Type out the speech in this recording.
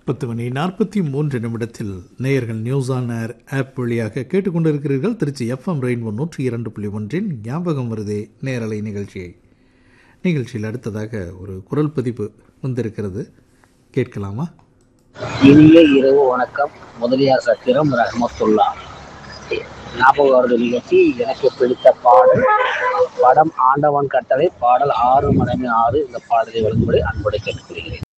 பத்து மணி நாற்பத்தி மூன்று நிமிடத்தில் நேயர்கள் நியூஸ் ஆன் ஏர் ஆப் வழியாக கேட்டுக்கொண்டிருக்கிறீர்கள் திருச்சி எஃப்எம் ரெயின்போ நூற்றி இரண்டு புள்ளி ஒன்றின் ஞாபகம் வருதே நேரலை நிகழ்ச்சியை நிகழ்ச்சியில் அடுத்ததாக ஒரு குரல் பதிப்பு வந்திருக்கிறது கேட்கலாமா இனிய இரவு வணக்கம் முதலியார் சத்திரம் ரஹமத்துல்லா ஞாபகம் வருது நிகழ்ச்சி எனக்கு பிடித்த பாடல் படம் ஆண்டவன் கட்டளை பாடல் ஆறு மடங்கு ஆறு இந்த பாடலை வழங்கும்படி அன்போடு கேட்டுக்கொள்கிறேன்